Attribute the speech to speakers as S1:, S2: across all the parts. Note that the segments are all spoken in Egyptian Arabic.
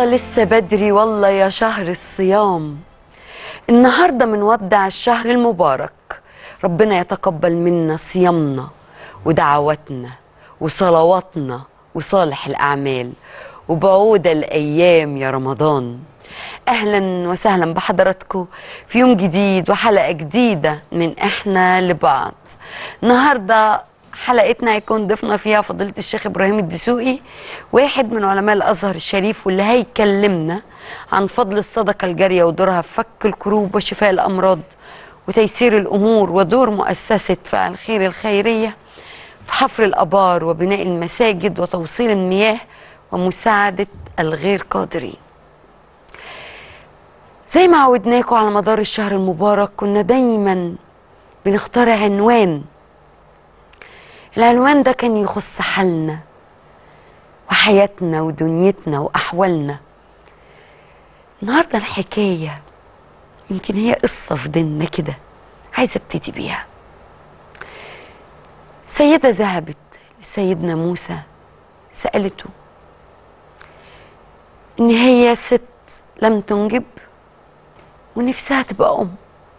S1: لسه بدري والله يا شهر الصيام النهارده بنودع الشهر المبارك ربنا يتقبل منا صيامنا ودعواتنا وصلواتنا وصالح الأعمال وبعود الأيام يا رمضان أهلا وسهلا بحضراتكم في يوم جديد وحلقة جديدة من إحنا لبعض النهارده حلقتنا هيكون ضيفنا فيها فضيلة الشيخ إبراهيم الدسوقي واحد من علماء الأزهر الشريف واللي هيكلمنا عن فضل الصدقة الجارية ودورها في فك الكروب وشفاء الأمراض وتيسير الأمور ودور مؤسسة فعل خير الخيرية في حفر الآبار وبناء المساجد وتوصيل المياه ومساعدة الغير قادرين زي ما عودناكم على مدار الشهر المبارك كنا دايما بنختار عنوان العنوان ده كان يخص حالنا وحياتنا ودنيتنا وأحوالنا النهارده الحكاية يمكن هي قصة في ديننا كده عايزة ابتدي بيها سيدة ذهبت لسيدنا موسى سألته إن هي ست لم تنجب ونفسها تبقى أم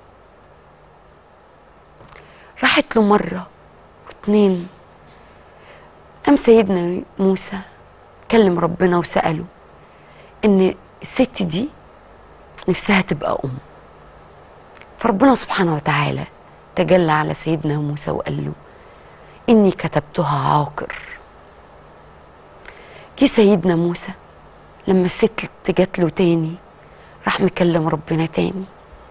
S1: راحت له مرة واتنين قام سيدنا موسى كلم ربنا وسأله إن الست دي نفسها تبقى أم فربنا سبحانه وتعالى تجلى على سيدنا موسى وقال له إني كتبتها عاقر جه سيدنا موسى لما الست جات له تاني راح مكلم ربنا تاني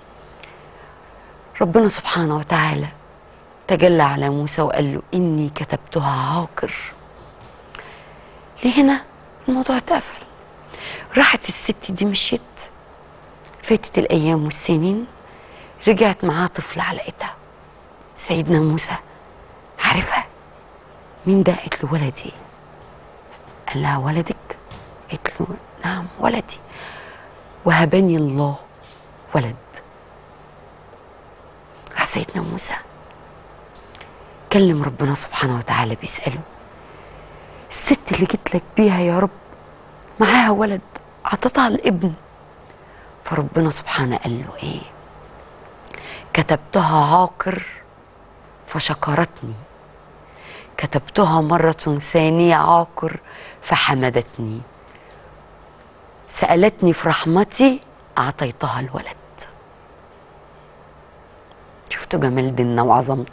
S1: ربنا سبحانه وتعالى تجلى على موسى وقال له إني كتبتها عاقر لهنا الموضوع اتقفل راحت الست دي مشيت فاتت الأيام والسنين رجعت معاها طفل على ايدها سيدنا موسى عارفها مين ده قالت له ولدي قال لها ولدك قالت له نعم ولدي وهبني الله ولد راح سيدنا موسى كلم ربنا سبحانه وتعالى بيسأله الست اللي جيت لك بيها يا رب معاها ولد عطتها الابن فربنا سبحانه قال له ايه كتبتها عاقر فشكرتني كتبتها مرة ثانية عاقر فحمدتني سألتني في رحمتي أعطيتها الولد شفتوا جمال ديننا وعظمته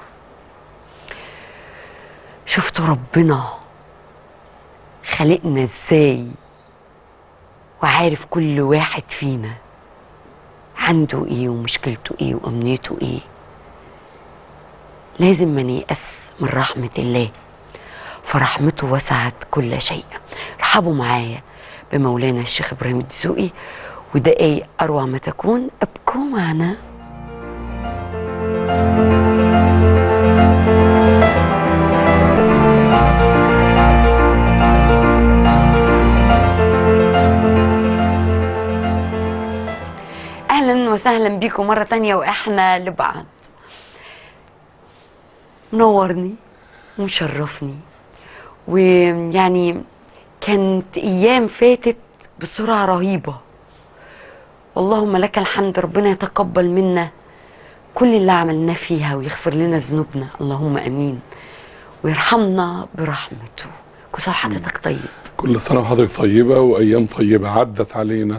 S1: شفتوا ربنا خلقنا ازاي وعارف كل واحد فينا عنده ايه ومشكلته ايه وامنيته ايه لازم ما نيأس من رحمة الله فرحمته وسعت كل شيء رحبوا معايا بمولانا الشيخ ابراهيم الدسوقي ودقايق اروع ما تكون ابقوا معنا اهلا وسهلا بيكم مره تانية واحنا لبعض منورني ومشرفني ويعني كانت ايام فاتت بسرعه رهيبه اللهم لك الحمد ربنا يتقبل منا كل اللي عملناه فيها ويغفر لنا ذنوبنا اللهم امين ويرحمنا برحمته كل سنه وحضرتك طيب
S2: كل سنة وحضرتك طيبة وأيام طيبة عدت علينا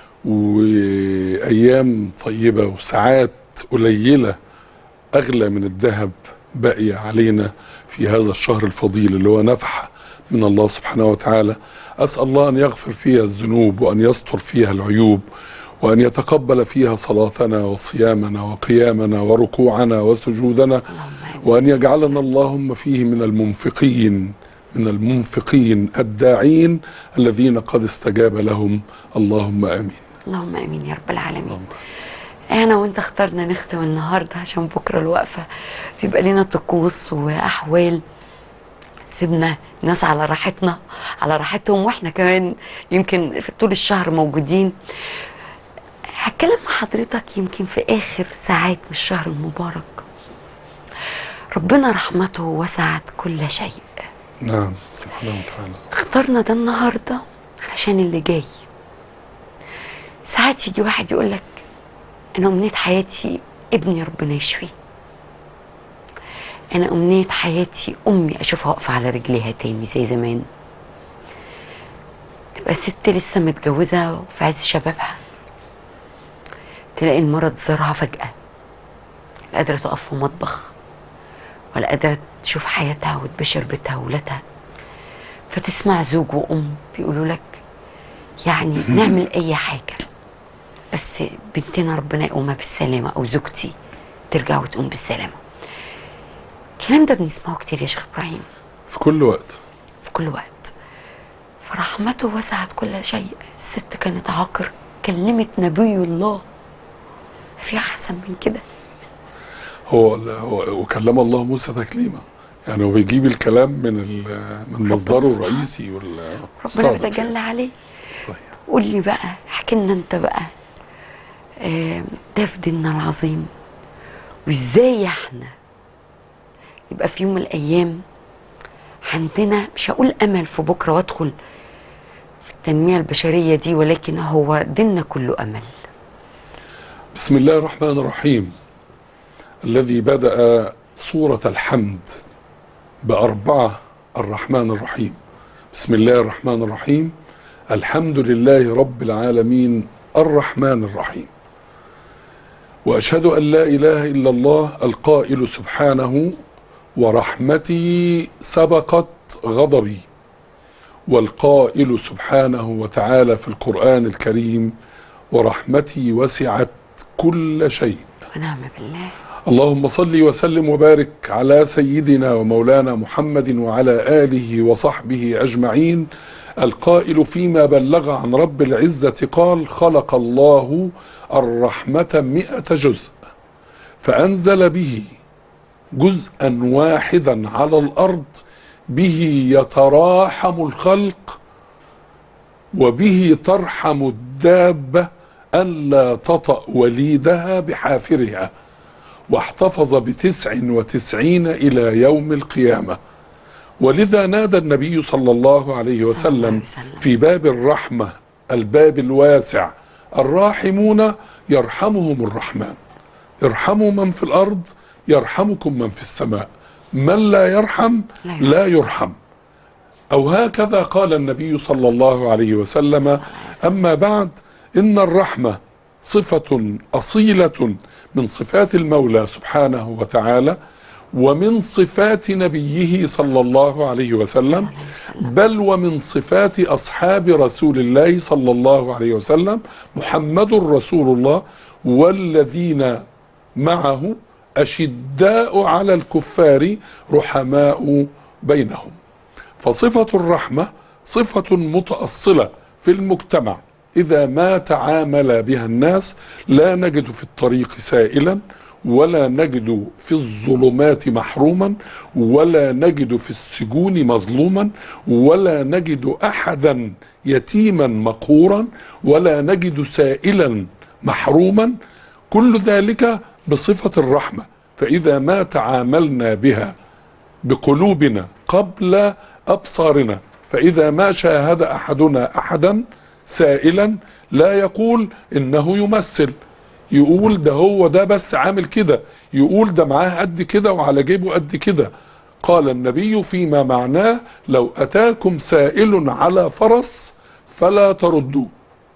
S2: وأيام طيبة وساعات قليلة أغلى من الذهب باقية علينا في هذا الشهر الفضيل اللي هو نفحة من الله سبحانه وتعالى أسأل الله أن يغفر فيها الذنوب وأن يستر فيها العيوب وأن يتقبل فيها صلاتنا وصيامنا وقيامنا وركوعنا وسجودنا وأن يجعلنا اللهم فيه من المنفقين من المنفقين الداعين الذين قد استجاب لهم اللهم امين
S1: اللهم امين يا رب العالمين انا وانت اخترنا نختم النهارده عشان بكره الوقفه بيبقى لنا طقوس واحوال سيبنا الناس على راحتنا على راحتهم واحنا كمان يمكن في طول الشهر موجودين هتكلم مع حضرتك يمكن في اخر ساعات من الشهر المبارك ربنا رحمته وسعت كل شيء
S2: نعم سبحانه وتعالى
S1: اخترنا ده النهارده علشان اللي جاي ساعات يجي واحد يقول لك انا امنيه حياتي ابني ربنا يشفيه انا امنيه حياتي امي اشوفها واقفه على رجليها تاني زي زمان تبقى ست لسه متجوزه وفي عز شبابها تلاقي المرض زارها فجاه لا قادره تقف في مطبخ ولا قادره تشوف حياتها وتبشر بيتها وولادها فتسمع زوج وام بيقولوا لك يعني نعمل اي حاجه بس بنتنا ربنا يقومها بالسلامه او زوجتي ترجع وتقوم بالسلامه الكلام ده بنسمعه كتير يا شيخ ابراهيم
S2: في كل وقت
S1: في كل وقت فرحمته وسعت كل شيء الست كانت عاقر كلمت نبي الله في احسن من كده
S2: هو هو- وكلم الله موسى تكليما يعني هو بيجيب الكلام من ال- من مصدره
S1: سبحانه.
S2: الرئيسي وال
S1: ربنا
S2: الصادق
S1: بيتجلى
S2: يعني.
S1: عليه
S2: صحيح
S1: قول لي بقى احكي لنا انت بقى آه، ده في ديننا العظيم وازاي احنا يبقى في يوم من الايام عندنا مش هقول امل في بكره وادخل في التنميه البشريه دي ولكن هو ديننا كله امل
S2: بسم الله الرحمن الرحيم الذي بدأ سورة الحمد بأربعة الرحمن الرحيم بسم الله الرحمن الرحيم الحمد لله رب العالمين الرحمن الرحيم وأشهد أن لا إله إلا الله القائل سبحانه ورحمتي سبقت غضبي والقائل سبحانه وتعالى في القرآن الكريم ورحمتي وسعت كل شيء
S1: ونعم بالله
S2: اللهم صل وسلم وبارك على سيدنا ومولانا محمد وعلى آله وصحبه أجمعين القائل فيما بلغ عن رب العزة قال خلق الله الرحمة مئة جزء فأنزل به جزءا واحدا على الأرض به يتراحم الخلق وبه ترحم الدابة ألا تطأ وليدها بحافرها واحتفظ بتسع وتسعين إلى يوم القيامة ولذا نادى النبي صلى الله عليه
S1: صلى الله
S2: وسلم
S1: عليه وسلم.
S2: في باب الرحمة الباب الواسع الراحمون يرحمهم الرحمن ارحموا من في الأرض يرحمكم من في السماء من لا يرحم
S1: لا يرحم.
S2: لا يرحم أو هكذا قال النبي صلى الله عليه وسلم أما بعد إن الرحمة صفة أصيلة من صفات المولى سبحانه وتعالى ومن صفات نبيه صلى الله عليه
S1: صلى
S2: وسلم
S1: الله عليه وسلم.
S2: بل ومن صفات أصحاب رسول الله صلى الله عليه وسلم محمد رسول الله والذين معه أشداء على الكفار رحماء بينهم فصفة الرحمة صفة متأصلة في المجتمع إذا ما تعامل بها الناس لا نجد في الطريق سائلا ولا نجد في الظلمات محروما ولا نجد في السجون مظلوما ولا نجد أحدا يتيما مقهورا ولا نجد سائلا محروما كل ذلك بصفة الرحمة فإذا ما تعاملنا بها بقلوبنا قبل ابصارنا فاذا ما شاهد احدنا احدا سائلا لا يقول انه يمثل يقول ده هو ده بس عامل كده يقول ده معاه قد كده وعلى جيبه قد كده قال النبي فيما معناه لو اتاكم سائل على فرس فلا تردوه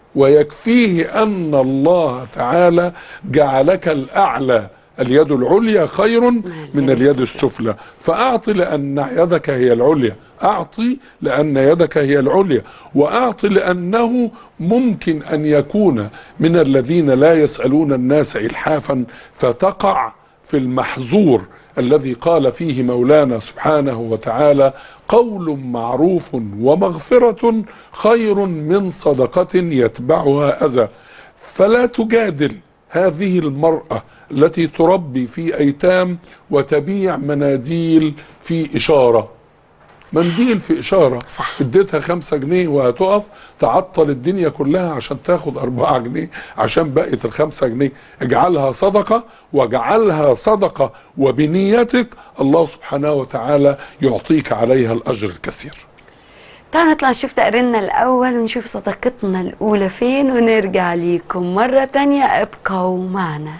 S2: ويكفيه ان الله تعالى جعلك الاعلى اليد العليا خير من اليد السفلى فأعط لأن يدك هي العليا أعطي لأن يدك هي العليا وأعط لأنه ممكن أن يكون من الذين لا يسألون الناس إلحافا فتقع في المحظور الذي قال فيه مولانا سبحانه وتعالى قول معروف ومغفرة خير من صدقة يتبعها أذى فلا تجادل هذه المرأة التي تربي في أيتام وتبيع مناديل في إشارة منديل في إشارة
S1: صح.
S2: اديتها خمسة جنيه وهتقف تعطل الدنيا كلها عشان تاخد أربعة جنيه عشان بقية الخمسة جنيه اجعلها صدقة واجعلها صدقة وبنيتك الله سبحانه وتعالى يعطيك عليها الأجر الكثير
S1: تعالوا نطلع نشوف تقريرنا الأول ونشوف صداقتنا الأولى فين ونرجع ليكم مرة تانية ابقوا معنا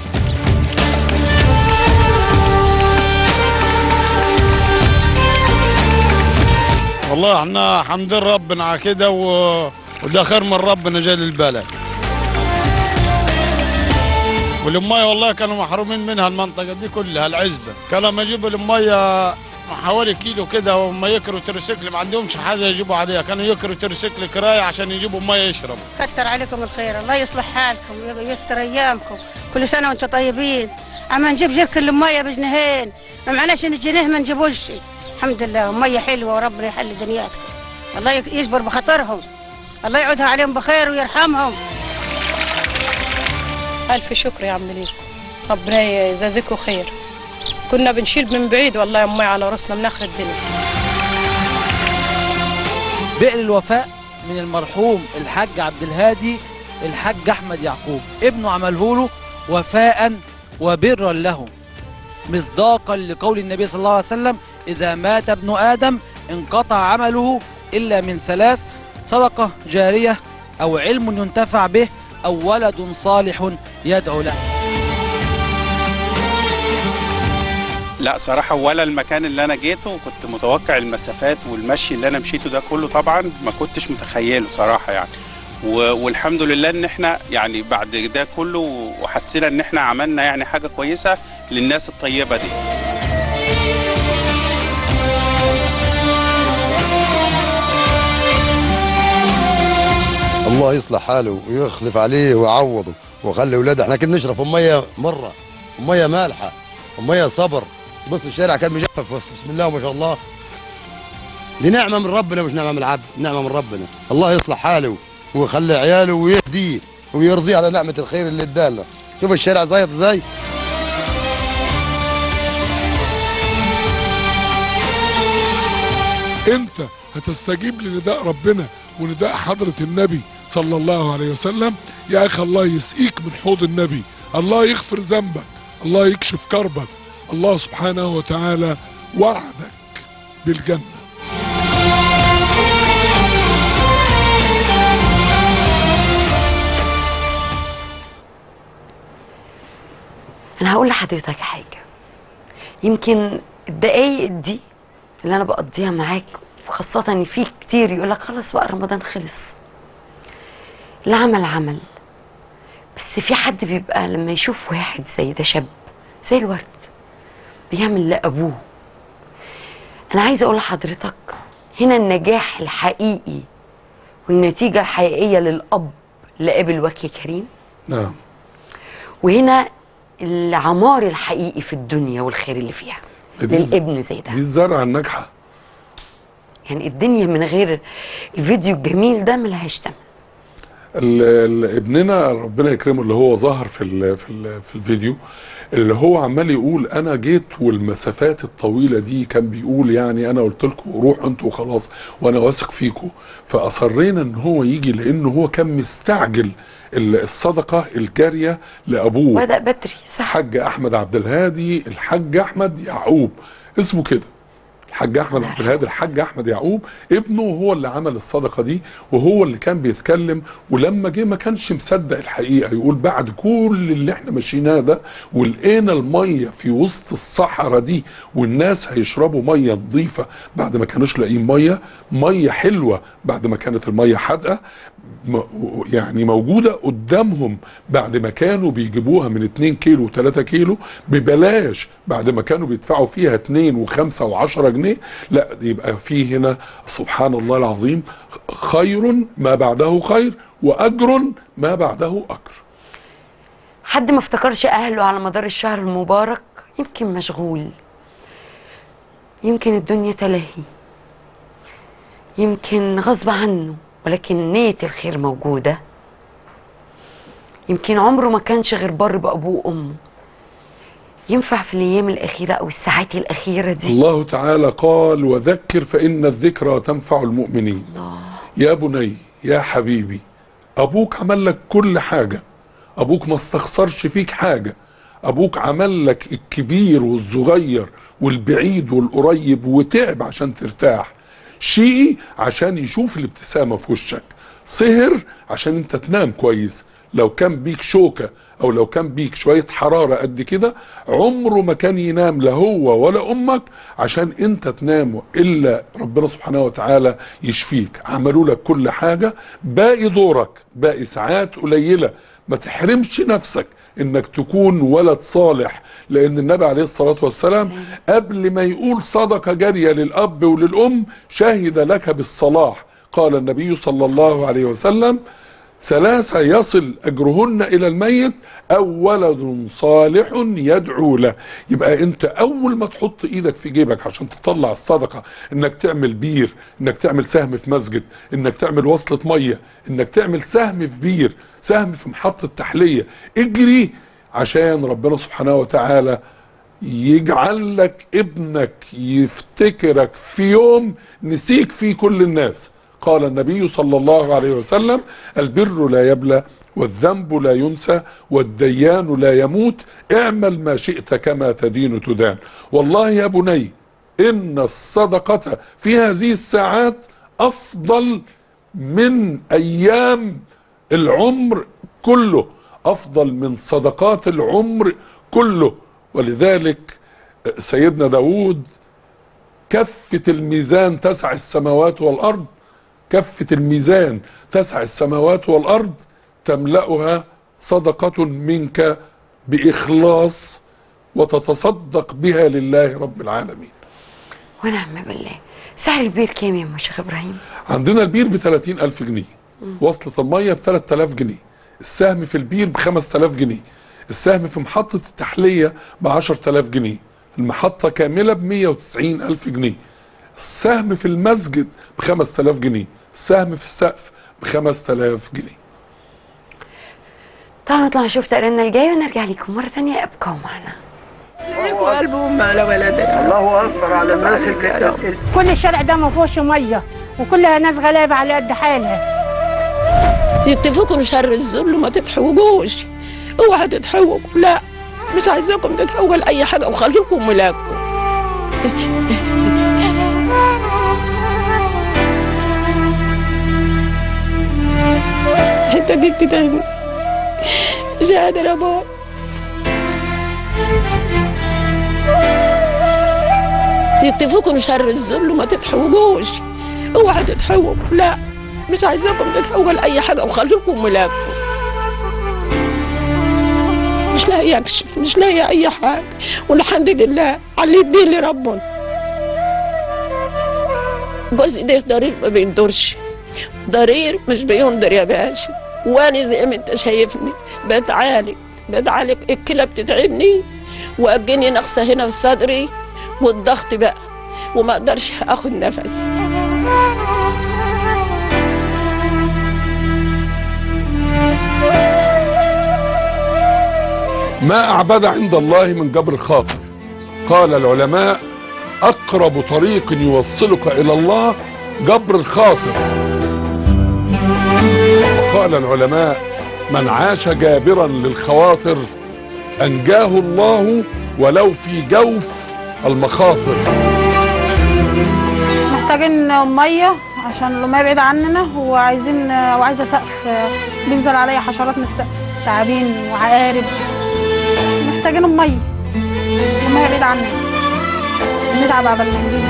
S3: والله احنا حمد ربنا على كده و... وده خير من ربنا جاي للبلد والمية والله كانوا محرومين منها المنطقة دي كلها العزبة كانوا لما يجيبوا المية حوالي كيلو كده وما يكروا تريسيكل ما عندهمش حاجة يجيبوا عليها كانوا يكروا تريسيكل كراية عشان يجيبوا مية يشرب
S4: كتر عليكم الخير الله يصلح حالكم ويستر ايامكم كل سنه وانتم طيبين اما نجيب جركن الميه بجنيهين ما معناش ان الجنيه ما نجيبوش شيء الحمد لله ميه حلوه وربنا يحل دنياتكم الله يك- يجبر بخاطرهم الله يعودها عليهم بخير ويرحمهم
S5: ألف شكر يا عم ليكم ربنا يجازيكم خير كنا بنشيل من بعيد والله يا أمي على راسنا من آخر الدنيا
S6: بئر الوفاء من المرحوم الحاج عبد الهادي الحاج احمد يعقوب ابنه عمله له وفاء وبرا له مصداقا لقول النبي صلى الله عليه وسلم اذا مات ابن ادم انقطع عمله الا من ثلاث صدقه جاريه او علم ينتفع به او ولد صالح يدعو له
S7: لا صراحة ولا المكان اللي أنا جيته كنت متوقع المسافات والمشي اللي أنا مشيته ده كله طبعا ما كنتش متخيله صراحة يعني و- والحمد لله إن إحنا يعني بعد ده كله وحسينا إن إحنا عملنا يعني حاجة كويسة للناس الطيبة دي
S8: الله يصلح حاله ويخلف عليه ويعوضه ويخلي اولاده احنا كنا نشرب ميه مره ميه مالحه وميه صبر بص الشارع كان مجفف بس بسم الله وما شاء الله دي نعمه من ربنا مش نعمه من العبد نعمه من ربنا الله يصلح حاله ويخلي عياله ويهديه ويرضيه على نعمه الخير اللي ادالنا شوف الشارع زيط ازاي
S2: انت هتستجيب لنداء ربنا ونداء حضرة النبي صلى الله عليه وسلم يا اخي الله يسقيك من حوض النبي الله يغفر ذنبك الله يكشف كربك الله سبحانه وتعالى وعدك بالجنة
S1: انا هقول لحضرتك حاجه يمكن الدقايق دي اللي انا بقضيها معاك وخاصه ان في كتير يقول لك خلاص بقى رمضان خلص العمل عمل بس في حد بيبقى لما يشوف واحد زي ده شاب زي الورد بيعمل لابوه انا عايزه اقول لحضرتك هنا النجاح الحقيقي والنتيجه الحقيقيه للاب اللي قابل وجه كريم
S2: نعم
S1: وهنا العمار الحقيقي في الدنيا والخير اللي فيها
S2: دي الز-
S1: للابن زي ده
S2: دي الزرعة الناجحة
S1: يعني الدنيا من غير الفيديو الجميل ده ملهاش تمن
S2: ال- ال- ابننا ربنا يكرمه اللي هو ظهر في ال في ال في الفيديو اللي هو عمال يقول انا جيت والمسافات الطويله دي كان بيقول يعني انا قلت لكم روحوا انتوا وخلاص وانا واثق فيكم فاصرينا ان هو يجي لانه هو كان مستعجل ال- الصدقه الجاريه لابوه
S1: بدأ بدري صح
S2: الحاج احمد عبد الهادي الحاج احمد يعقوب اسمه كده الحاج احمد عبد الهادي الحاج احمد يعقوب ابنه هو اللي عمل الصدقه دي وهو اللي كان بيتكلم ولما جه ما كانش مصدق الحقيقه يقول بعد كل اللي احنا مشيناه ده ولقينا الميه في وسط الصحراء دي والناس هيشربوا ميه نظيفه بعد ما كانوش لاقيين ميه ميه حلوه بعد ما كانت الميه حادقه م- يعني موجوده قدامهم بعد ما كانوا بيجيبوها من 2 كيلو و3 كيلو ببلاش بعد ما كانوا بيدفعوا فيها 2 و5 و10 جنيه لا يبقى في هنا سبحان الله العظيم خير ما بعده خير واجر ما بعده اجر
S1: حد ما افتكرش اهله على مدار الشهر المبارك يمكن مشغول يمكن الدنيا تلهي يمكن غصب عنه ولكن نية الخير موجودة يمكن عمره ما كانش غير بر بأبوه وأمه ينفع في الأيام الأخيرة أو الساعات الأخيرة دي
S2: الله تعالى قال وذكر فإن الذكرى تنفع المؤمنين
S1: الله
S2: يا بني يا حبيبي ابوك عمل لك كل حاجه ابوك ما استخسرش فيك حاجه ابوك عمل لك الكبير والصغير والبعيد والقريب وتعب عشان ترتاح شيء عشان يشوف الابتسامه في وشك سهر عشان انت تنام كويس لو كان بيك شوكه او لو كان بيك شويه حراره قد كده عمره ما كان ينام لا هو ولا امك عشان انت تنام الا ربنا سبحانه وتعالى يشفيك عملوا لك كل حاجه باقي دورك باقي ساعات قليله ما تحرمش نفسك انك تكون ولد صالح لان النبي عليه الصلاه والسلام قبل ما يقول صدقه جاريه للاب وللام شهد لك بالصلاح قال النبي صلى الله عليه وسلم ثلاثة يصل أجرهن إلى الميت أو ولد صالح يدعو له يبقى أنت أول ما تحط إيدك في جيبك عشان تطلع الصدقة إنك تعمل بير إنك تعمل سهم في مسجد إنك تعمل وصلة مية إنك تعمل سهم في بير سهم في محطة تحلية اجري عشان ربنا سبحانه وتعالى يجعل لك ابنك يفتكرك في يوم نسيك فيه كل الناس قال النبي صلى الله عليه وسلم البر لا يبلى والذنب لا ينسى والديان لا يموت اعمل ما شئت كما تدين تدان والله يا بني ان الصدقة في هذه الساعات افضل من ايام العمر كله افضل من صدقات العمر كله ولذلك سيدنا داود كفة الميزان تسع السماوات والارض كفة الميزان تسع السماوات والأرض تملأها صدقة منك بإخلاص وتتصدق بها لله رب العالمين
S1: ونعم بالله سعر البير كام يا أم شيخ إبراهيم
S2: عندنا البير ب 30 ألف جنيه وصلة المية ب 3000 جنيه السهم في البير ب 5000 جنيه السهم في محطة التحلية ب 10000 جنيه المحطة كاملة ب 190 ألف جنيه السهم في المسجد ب 5000 جنيه السهم في السقف ب 5000 جنيه
S1: تعالوا نطلع نشوف تقريرنا الجاي ونرجع لكم مرة ثانية ابقوا معنا
S9: قلب أم على ولدنا
S10: الله اكبر على الناس اللي
S4: كل الشارع ده ما فيهوش ميه وكلها ناس غلابه على قد حالها
S9: يكتفوكم شر الذل وما تتحوجوش اوعى تتحوجوا لا مش عايزاكم تتحوجوا لأي حاجة وخليكم ملاكم الحتة دي بتتعبني مش قادر أبوي يكتفوكم شر الذل وما تتحوجوش اوعى تتحوجوا لا مش عايزاكم تتحوجوا لأي حاجة وخليكم ملاكم مش لاقي اكشف مش لاقي اي حاجه والحمد لله على اللي يديه لربنا جوزي ده ضرير ما بيندرش ضرير مش بيندر يا باشا وانا زي ما انت شايفني بتعالج بتعالج الكلى بتتعبني واجني نقصه هنا في صدري والضغط بقى وما اقدرش اخد نفس
S2: ما أعبد عند الله من جبر الخاطر قال العلماء أقرب طريق يوصلك إلى الله جبر الخاطر وقال العلماء من عاش جابرا للخواطر أنجاه الله ولو في جوف المخاطر
S11: محتاجين ميه عشان الميه بعيده عننا وعايزين وعايزه سقف بينزل عليا حشرات من السقف تعابين وعقارب محتاجين الميه الميه بعيده عننا بنتعب قبل ما نجيب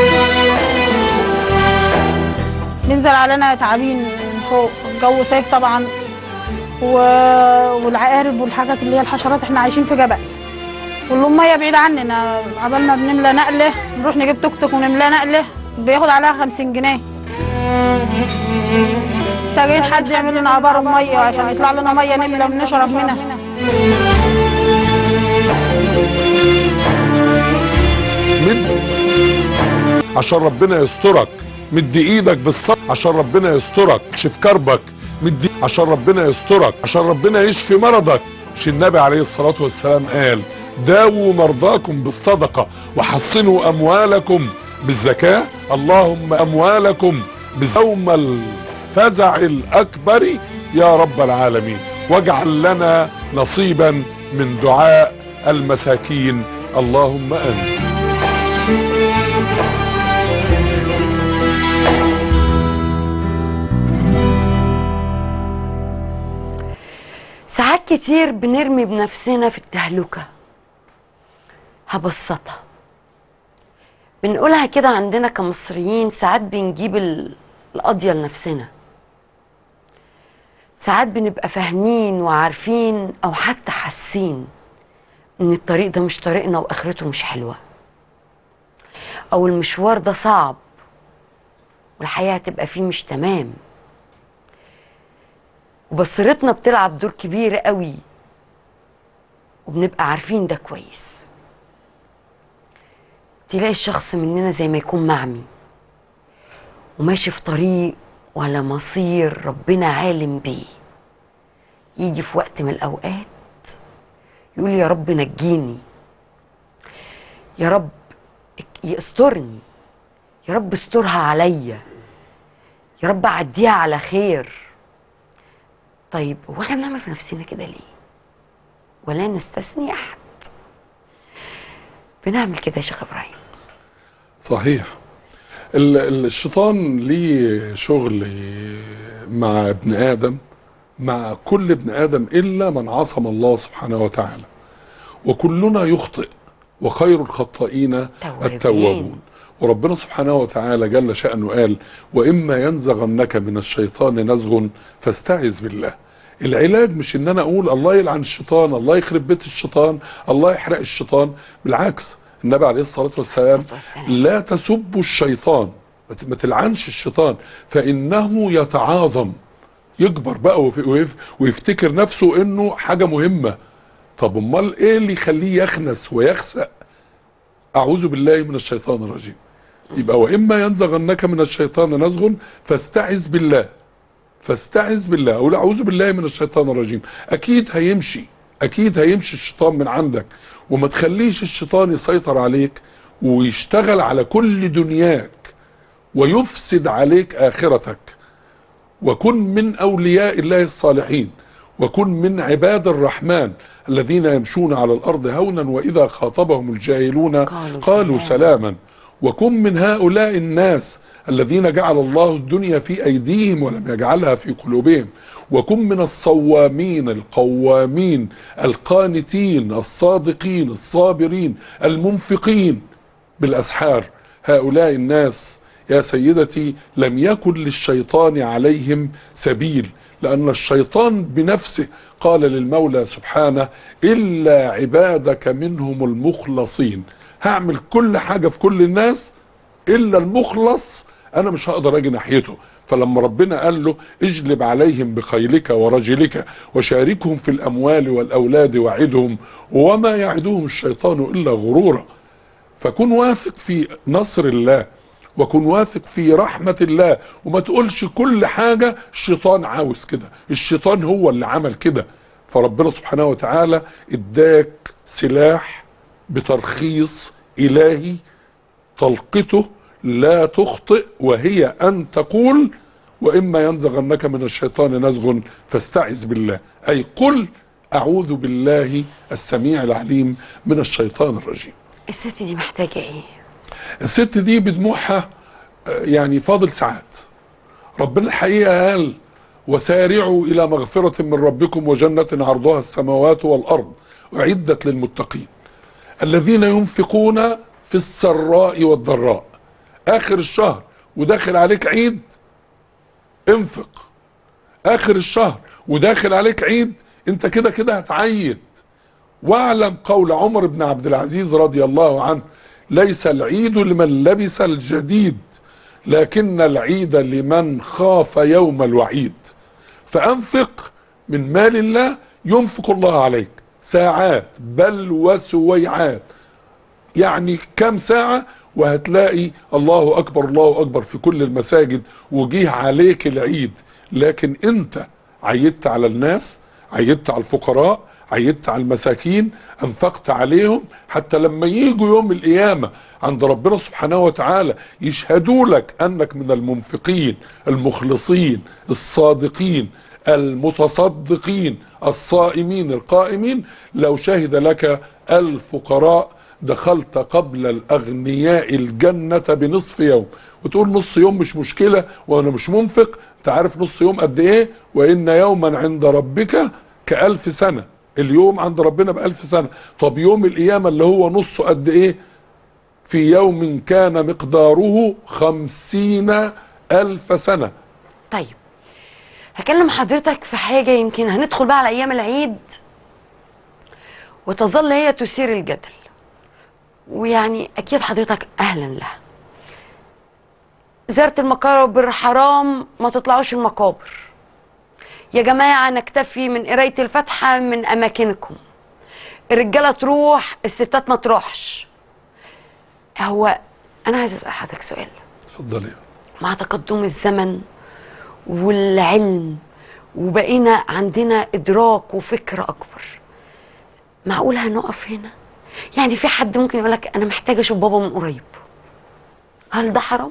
S11: بينزل علينا تعابين من فوق الجو صيف طبعا و... والعقارب والحاجات اللي هي الحشرات احنا عايشين في جبل والميه بعيده عننا قبل ما بنملى نقله نروح نجيب توك توك ونملى نقله بياخد عليها 50 جنيه محتاجين حد يعمل لنا ابار ميه عشان يطلع لنا ميه نملى ونشرب منها
S2: مد عشان ربنا يسترك مد ايدك بالصبر عشان ربنا يسترك شف كربك مد عشان ربنا يسترك عشان ربنا يشفي مرضك مش النبي عليه الصلاة والسلام قال داووا مرضاكم بالصدقة وحصنوا أموالكم بالزكاة اللهم أموالكم بيوم الفزع الأكبر يا رب العالمين واجعل لنا نصيبا من دعاء المساكين اللهم آمين
S1: ساعات كتير بنرمي بنفسنا في التهلكة هبسطها بنقولها كده عندنا كمصريين ساعات بنجيب ال- القضية لنفسنا ساعات بنبقى فاهمين وعارفين أو حتى حاسين إن الطريق ده مش طريقنا وآخرته مش حلوة أو المشوار ده صعب والحياة هتبقى فيه مش تمام وبصيرتنا بتلعب دور كبير قوي وبنبقى عارفين ده كويس تلاقي الشخص مننا زي ما يكون معمي وماشي في طريق ولا مصير ربنا عالم بيه يجي في وقت من الأوقات يقول يا رب نجيني يا رب يسترني يا رب استرها عليا يا رب عديها على خير طيب هو احنا بنعمل في نفسنا كده ليه ولا نستثني احد بنعمل كده يا شيخ ابراهيم
S2: صحيح ال- ال- الشيطان ليه شغل مع ابن ادم مع كل ابن ادم الا من عصم الله سبحانه وتعالى وكلنا يخطئ وخير الخطائين التوابون وربنا سبحانه وتعالى جل شأنه قال وإما ينزغنك من الشيطان نزغ فاستعذ بالله العلاج مش ان انا اقول الله يلعن الشيطان الله يخرب بيت الشيطان الله يحرق الشيطان بالعكس النبي عليه الصلاة والسلام لا تسبوا الشيطان ما ت- ما تلعنش الشيطان فإنه يتعاظم يكبر بقى ويف- ويف- ويفتكر نفسه انه حاجة مهمة طب امال ايه اللي يخليه يخنس ويخسأ اعوذ بالله من الشيطان الرجيم يبقى واما ينزغنك من الشيطان نزغ فاستعذ بالله فاستعذ بالله اقول اعوذ بالله من الشيطان الرجيم اكيد هيمشي اكيد هيمشي الشيطان من عندك وما تخليش الشيطان يسيطر عليك ويشتغل على كل دنياك ويفسد عليك اخرتك وكن من اولياء الله الصالحين وكن من عباد الرحمن الذين يمشون على الارض هونا واذا خاطبهم الجاهلون قالوا, قالوا سلاما وكن من هؤلاء الناس الذين جعل الله الدنيا في ايديهم ولم يجعلها في قلوبهم وكن من الصوامين القوامين القانتين الصادقين الصابرين المنفقين بالاسحار هؤلاء الناس يا سيدتي لم يكن للشيطان عليهم سبيل لأن الشيطان بنفسه قال للمولى سبحانه إلا عبادك منهم المخلصين هعمل كل حاجة في كل الناس إلا المخلص أنا مش هقدر أجي ناحيته فلما ربنا قال له اجلب عليهم بخيلك ورجلك وشاركهم في الأموال والأولاد وعدهم وما يعدهم الشيطان إلا غرورا فكن واثق في نصر الله وكن واثق في رحمة الله وما تقولش كل حاجة الشيطان عاوز كده الشيطان هو اللي عمل كده فربنا سبحانه وتعالى اداك سلاح بترخيص إلهي طلقته لا تخطئ وهي أن تقول وإما ينزغنك من الشيطان نزغ فاستعذ بالله أي قل أعوذ بالله السميع العليم من الشيطان الرجيم
S1: الست دي محتاجة ايه
S2: الست دي بدموعها آه، يعني فاضل ساعات ربنا الحقيقة قال وسارعوا إلى مغفرة من ربكم وجنة عرضها السماوات والأرض أعدت للمتقين الذين ينفقون في السراء والضراء آخر الشهر وداخل عليك عيد انفق آخر الشهر وداخل عليك عيد انت كده كده هتعيد واعلم قول عمر بن عبد العزيز رضي الله عنه ليس العيد لمن لبس الجديد لكن العيد لمن خاف يوم الوعيد فانفق من مال الله ينفق الله عليك ساعات بل وسويعات يعني كم ساعة وهتلاقي الله أكبر الله أكبر في كل المساجد وجيه عليك العيد لكن أنت عيدت على الناس عيدت على الفقراء عيدت على المساكين أنفقت عليهم حتى لما يجوا يوم القيامة عند ربنا سبحانه وتعالى يشهدوا لك أنك من المنفقين المخلصين الصادقين المتصدقين الصائمين القائمين لو شهد لك الفقراء دخلت قبل الأغنياء الجنة بنصف يوم وتقول نص يوم مش مشكلة وأنا مش منفق انت عارف نص يوم قد إيه وإن يوما عند ربك كألف سنة اليوم عند ربنا بألف سنة طب يوم القيامة اللي هو نصه قد ايه في يوم كان مقداره خمسين ألف سنة
S1: طيب هكلم حضرتك في حاجة يمكن هندخل بقى على أيام العيد وتظل هي تثير الجدل ويعني أكيد حضرتك أهلا لها زيارة المقابر حرام ما تطلعوش المقابر يا جماعة نكتفي من قراية الفاتحة من أماكنكم الرجالة تروح الستات ما تروحش هو أنا عايز أسأل حضرتك سؤال
S2: اتفضلي
S1: مع تقدم الزمن والعلم وبقينا عندنا ادراك وفكر اكبر معقول هنقف هنا يعني في حد ممكن يقول لك انا محتاج اشوف بابا من قريب هل ده حرام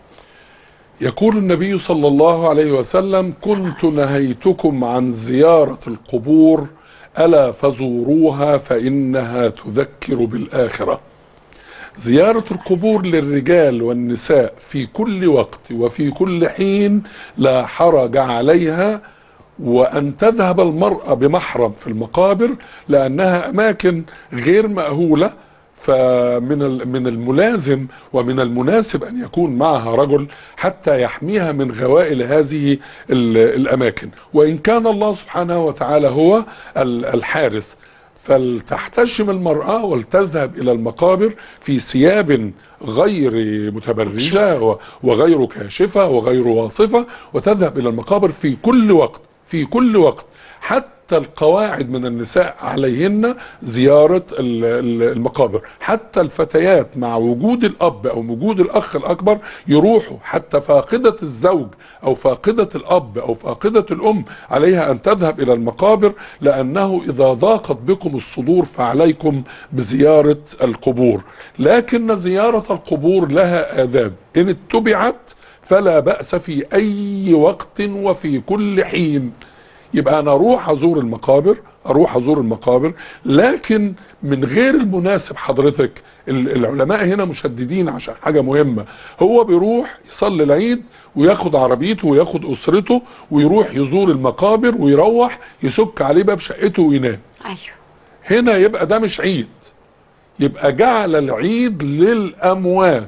S2: يقول النبي صلى الله عليه وسلم كنت نهيتكم عن زيارة القبور ألا فزوروها فإنها تذكر بالآخرة زيارة القبور للرجال والنساء في كل وقت وفي كل حين لا حرج عليها وأن تذهب المرأة بمحرم في المقابر لأنها أماكن غير مأهولة فمن ال- من الملازم ومن المناسب ان يكون معها رجل حتى يحميها من غوائل هذه ال- الاماكن وان كان الله سبحانه وتعالى هو ال- الحارس فلتحتشم المرأة ولتذهب إلى المقابر في ثياب غير متبرجة و- وغير كاشفة وغير واصفة وتذهب إلى المقابر في كل وقت في كل وقت حتى القواعد من النساء عليهن زيارة ال- ال- المقابر حتى الفتيات مع وجود الأب أو وجود الأخ الأكبر يروحوا حتى فاقدة الزوج أو فاقدة الأب أو فاقدة الأم عليها أن تذهب إلى المقابر لأنه إذا ضاقت بكم الصدور فعليكم بزيارة القبور لكن زيارة القبور لها آداب إن اتبعت فلا بأس في أي وقت وفي كل حين يبقى انا اروح ازور المقابر اروح ازور المقابر لكن من غير المناسب حضرتك ال- العلماء هنا مشددين عشان حاجه مهمه هو بيروح يصلي العيد وياخد عربيته وياخد اسرته ويروح يزور المقابر ويروح يسك عليه باب شقته وينام
S1: ايوه
S2: هنا يبقى ده مش عيد يبقى جعل العيد للاموات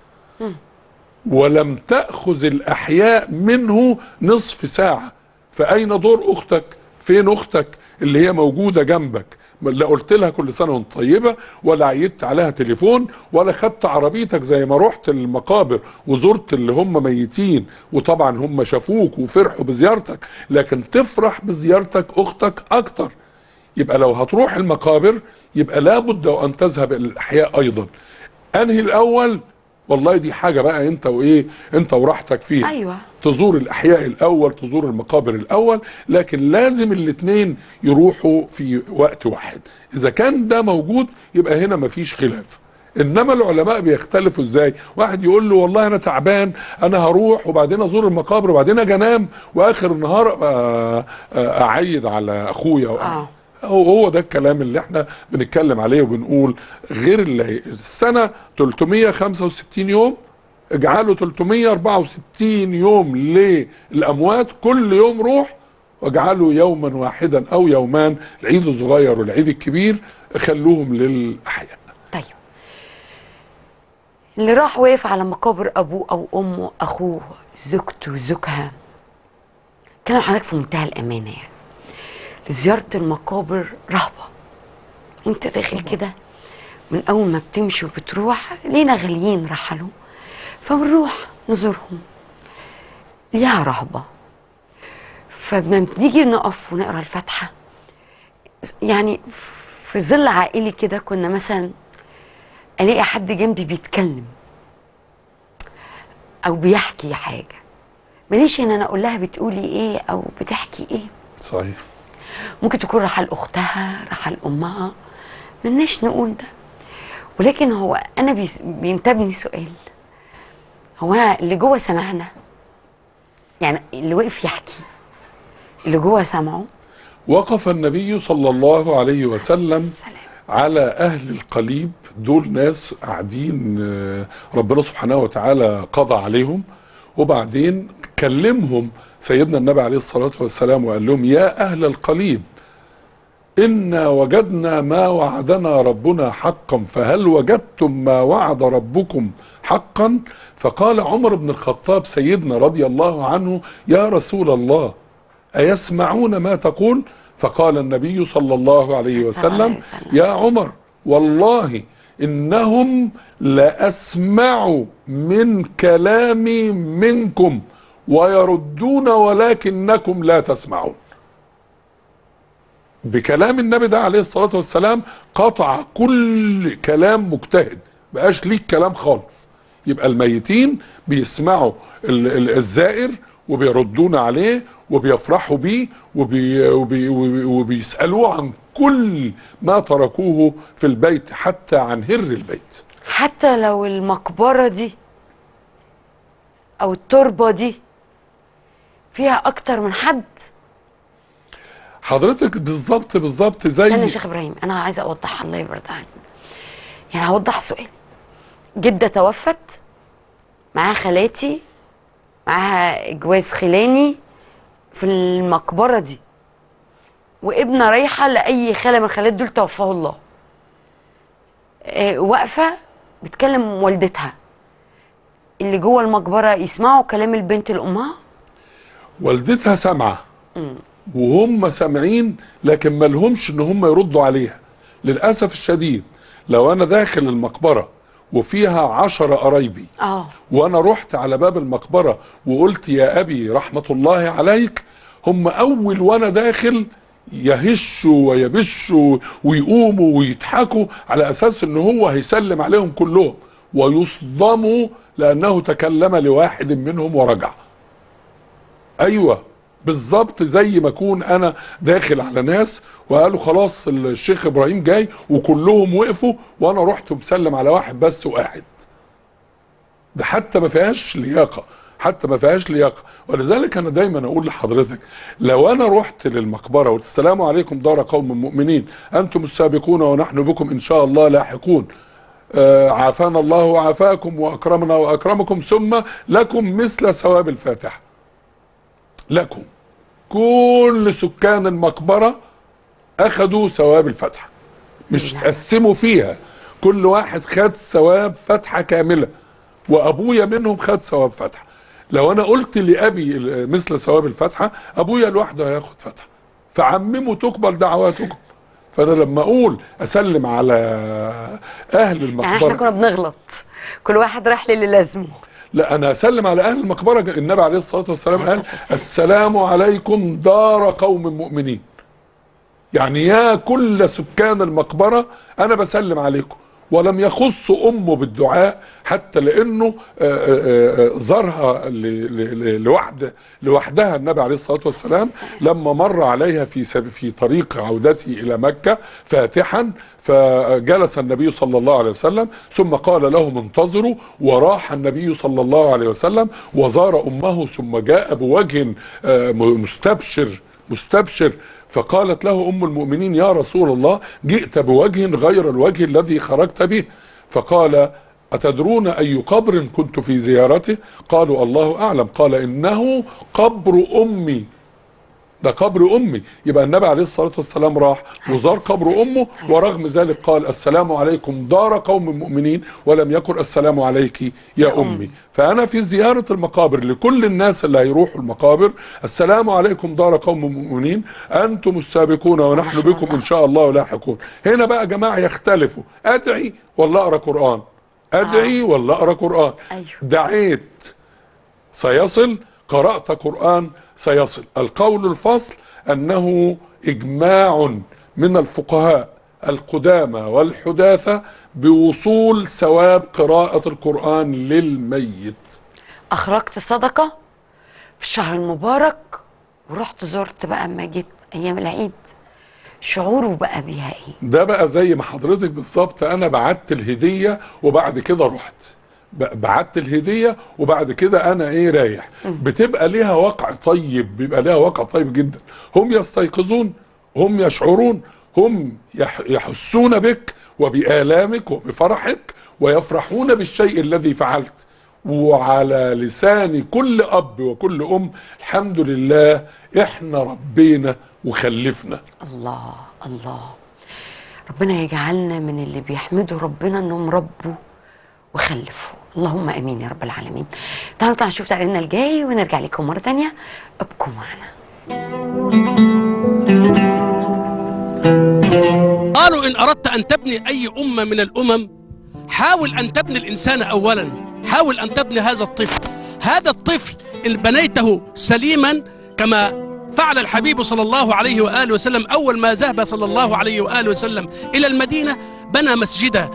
S2: ولم تأخذ الأحياء منه نصف ساعة فأين دور أختك فين أختك اللي هي موجودة جنبك لا قلت لها كل سنة وانت طيبة ولا عيدت عليها تليفون ولا خدت عربيتك زي ما رحت المقابر وزرت اللي هم ميتين وطبعا هم شافوك وفرحوا بزيارتك لكن تفرح بزيارتك أختك أكتر يبقى لو هتروح المقابر يبقى لابد وأن تذهب إلى الأحياء أيضا أنهي الأول والله دي حاجة بقى انت وايه انت وراحتك فيها
S1: ايوه
S2: تزور الاحياء الاول تزور المقابر الاول لكن لازم الاثنين يروحوا في وقت واحد اذا كان ده موجود يبقى هنا مفيش خلاف انما العلماء بيختلفوا ازاي واحد يقول له والله انا تعبان انا هروح وبعدين ازور المقابر وبعدين اجي انام واخر النهار أبقى اعيد على اخويا
S1: اه
S2: هو هو ده الكلام اللي احنا بنتكلم عليه وبنقول غير اللي السنه 365 يوم اجعله 364 يوم للاموات كل يوم روح واجعله يوما واحدا او يومان العيد الصغير والعيد الكبير خلوهم للاحياء
S1: طيب اللي راح وقف على مقابر ابوه او امه اخوه زوجته زوجها كلام حضرتك في منتهى الامانه يعني زياره المقابر رهبه انت داخل كده من اول ما بتمشي وبتروح لينا غاليين رحلوا فبنروح نزورهم ليها رهبه فلما بنيجي نقف ونقرا الفاتحه يعني في ظل عائلي كده كنا مثلا الاقي حد جنبي بيتكلم او بيحكي حاجه ماليش ان انا اقول لها بتقولي ايه او بتحكي ايه
S2: صحيح
S1: ممكن تكون رحل اختها رحل امها ملناش نقول ده ولكن هو انا بيس- بينتابني سؤال هو أنا اللي جوه سمعنا يعني اللي وقف يحكي اللي جوه سمعه
S2: وقف النبي صلى الله عليه وسلم على اهل القليب دول ناس قاعدين آه، ربنا سبحانه وتعالى قضى عليهم وبعدين كلمهم سيدنا النبي عليه الصلاه والسلام وقال لهم يا اهل القليب إنا وجدنا ما وعدنا ربنا حقا فهل وجدتم ما وعد ربكم حقا فقال عمر بن الخطاب سيدنا رضي الله عنه يا رسول الله أيسمعون ما تقول فقال النبي صلى الله عليه وسلم يا عمر والله إنهم لأسمع من كلامي منكم ويردون ولكنكم لا تسمعون بكلام النبي ده عليه الصلاة والسلام قطع كل كلام مجتهد بقاش ليك كلام خالص يبقى الميتين بيسمعوا ال- ال- الزائر وبيردون عليه وبيفرحوا بيه وبي وبي وبي وبيسألوه عن كل ما تركوه في البيت حتى عن هر البيت
S1: حتى لو المقبرة دي أو التربة دي فيها أكتر من حد
S2: حضرتك بالظبط بالظبط زي
S1: استنى يا شيخ إبراهيم أنا عايزة أوضح الله يبرد عني يعني هوضح سؤال جدة توفت معاها خالاتي معاها جواز خلاني في المقبرة دي وابنة رايحة لأي خالة من الخالات دول توفاه الله آه، واقفة بتكلم والدتها اللي جوه المقبرة يسمعوا كلام البنت لأمها
S2: والدتها سامعه وهم سامعين لكن ما لهمش ان هم يردوا عليها للاسف الشديد لو انا داخل المقبره وفيها عشرة قرايبي
S1: اه
S2: وانا رحت على باب المقبره وقلت يا ابي رحمه الله عليك هم اول وانا داخل يهشوا ويبشوا ويقوموا ويضحكوا على اساس ان هو هيسلم عليهم كلهم ويصدموا لانه تكلم لواحد منهم ورجع ايوه بالظبط زي ما اكون انا داخل على ناس وقالوا خلاص الشيخ ابراهيم جاي وكلهم وقفوا وانا رحت مسلم على واحد بس وقاعد ده حتى ما فيهاش لياقه حتى ما فيهاش لياقه ولذلك انا دايما اقول لحضرتك لو انا رحت للمقبره وقلت السلام عليكم دار قوم مؤمنين انتم السابقون ونحن بكم ان شاء الله لاحقون آه عافانا الله وعافاكم واكرمنا واكرمكم ثم لكم مثل ثواب الفاتحه لكم كل سكان المقبره اخذوا ثواب الفتحه مش تقسموا فيها كل واحد خد ثواب فتحه كامله وابويا منهم خد ثواب فتحه لو انا قلت لابي مثل ثواب الفتحه ابويا لوحده هياخد فتحه فعمموا تقبل دعواتكم فانا لما اقول اسلم على اهل
S1: يعني احنا
S2: المقبره
S1: كنا بنغلط كل واحد راح للي لازمه
S2: لا انا اسلم على اهل المقبره النبي عليه الصلاه والسلام قال السلام عليكم دار قوم مؤمنين يعني يا كل سكان المقبره انا بسلم عليكم ولم يخص امه بالدعاء حتى لانه آه، آه، آه، زارها ل- ل- ل- لوحده لوحدها النبي عليه الصلاه والسلام لما مر عليها في سب- في طريق عودته الى مكه فاتحا فجلس النبي صلى الله عليه وسلم ثم قال لهم انتظروا وراح النبي صلى الله عليه وسلم وزار امه ثم جاء بوجه آه، م- مستبشر مستبشر فقالت له ام المؤمنين يا رسول الله جئت بوجه غير الوجه الذي خرجت به فقال أتدرون أي قبر كنت في زيارته قالوا الله أعلم قال إنه قبر أمي ده قبر أمي يبقى النبي عليه الصلاة والسلام راح وزار قبر أمه ورغم ذلك قال السلام عليكم دار قوم مؤمنين ولم يقل السلام عليك يا أمي فأنا في زيارة المقابر لكل الناس اللي هيروحوا المقابر السلام عليكم دار قوم مؤمنين أنتم السابقون ونحن بكم إن شاء الله لاحقون هنا بقى يا جماعة يختلفوا أدعي ولا أقرأ قرآن أدعي ولا أقرأ قرآن
S1: أيوه.
S2: دعيت سيصل قرأت قرآن سيصل القول الفصل أنه إجماع من الفقهاء القدامى والحداثة بوصول ثواب قراءة القرآن للميت
S1: اخرجت صدقه في الشهر المبارك ورحت زرت بقى اما جيت ايام العيد شعوره بقى بيها ايه
S2: ده بقى زي ما حضرتك بالظبط انا بعت الهديه وبعد كده رحت ب- بعت الهديه وبعد كده انا ايه رايح بتبقى ليها وقع طيب بيبقى ليها وقع طيب جدا هم يستيقظون هم يشعرون هم يح- يحسون بك وبآلامك وبفرحك ويفرحون بالشيء الذي فعلت وعلى لسان كل اب وكل ام الحمد لله احنا ربينا وخلفنا
S1: الله الله ربنا يجعلنا من اللي بيحمدوا ربنا انهم ربوا وخلفوا اللهم امين يا رب العالمين تعالوا نطلع نشوف تقريرنا الجاي ونرجع لكم مره تانية ابقوا معنا
S12: قالوا إن أردت أن تبني أي أمة من الأمم حاول أن تبني الإنسان أولا حاول أن تبني هذا الطفل هذا الطفل إن بنيته سليما كما فعل الحبيب صلى الله عليه وآله وسلم أول ما ذهب صلى الله عليه وآله وسلم إلى المدينة بنى مسجدا